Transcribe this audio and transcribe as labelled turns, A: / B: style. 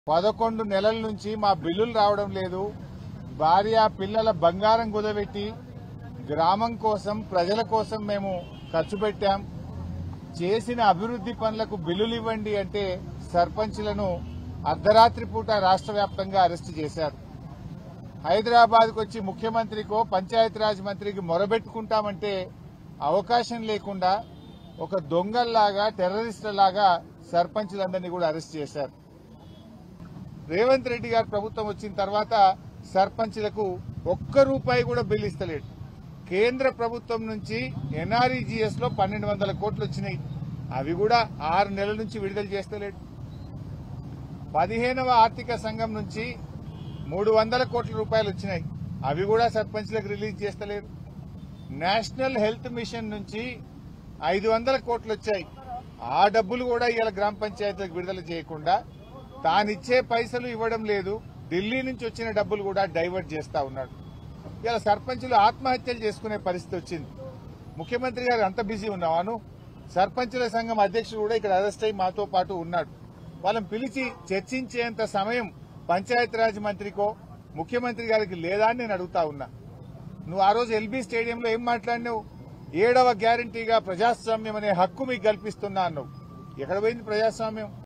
A: పదకొండు నెలల నుంచి మా బిల్లులు రావడం లేదు భార్య పిల్లల బంగారం కుదబెట్టి గ్రామం కోసం ప్రజల కోసం మేము ఖర్చు పెట్టాం చేసిన అభివృద్ధి పనులకు బిల్లులు ఇవ్వండి అంటే సర్పంచ్లను అర్ధరాత్రి పూట రాష్ట్ర వ్యాప్తంగా అరెస్టు చేశారు హైదరాబాద్కు వచ్చి ముఖ్యమంత్రికో పంచాయతీరాజ్ మంత్రికి మొరబెట్టుకుంటామంటే అవకాశం లేకుండా ఒక దొంగల్లాగా టెర్రరిస్టులాగా సర్పంచులందరినీ కూడా అరెస్ట్ చేశారు రేవంత్ రెడ్డి గారు ప్రభుత్వం వచ్చిన తర్వాత సర్పంచ్లకు ఒక్క రూపాయి కూడా బిల్లు ఇస్తలేడు కేంద్ర ప్రభుత్వం నుంచి ఎన్ఆర్ఈజీఎస్ లో పన్నెండు వందల కోట్లు వచ్చినాయి అవి కూడా ఆరు నెలల నుంచి విడుదల చేస్తలేడు పదిహేనవ ఆర్థిక సంఘం నుంచి మూడు వందల కోట్ల రూపాయలు వచ్చినాయి అవి కూడా సర్పంచ్లకు రిలీజ్ చేస్తలేరు నేషనల్ హెల్త్ మిషన్ నుంచి ఐదు వందల కోట్లు వచ్చాయి ఆ డబ్బులు కూడా ఇవాళ గ్రామ పంచాయతీలకు విడుదల చేయకుండా తానిచ్చే పైసలు ఇవ్వడం లేదు ఢిల్లీ నుంచి వచ్చిన డబ్బులు కూడా డైవర్ట్ చేస్తా ఉన్నాడు ఇలా సర్పంచులు ఆత్మహత్యలు చేసుకునే పరిస్థితి వచ్చింది ముఖ్యమంత్రి గారు అంత బిజీ ఉన్నావాను సర్పంచుల సంఘం అధ్యక్షుడు కూడా ఇక్కడ అరెస్ట్ అయి మాతో పాటు ఉన్నాడు వాళ్ళని పిలిచి చర్చించేంత సమయం పంచాయతీరాజ్ మంత్రికో ముఖ్యమంత్రి గారికి లేదా అని నేను అడుగుతా ఉన్నా నువ్వు ఆ రోజు ఎల్బీ స్టేడియంలో ఏం మాట్లాడినావు ఏడవ గ్యారంటీగా ప్రజాస్వామ్యం అనే హక్కు మీకు కల్పిస్తున్నా అన్నావు ఎక్కడ పోయింది ప్రజాస్వామ్యం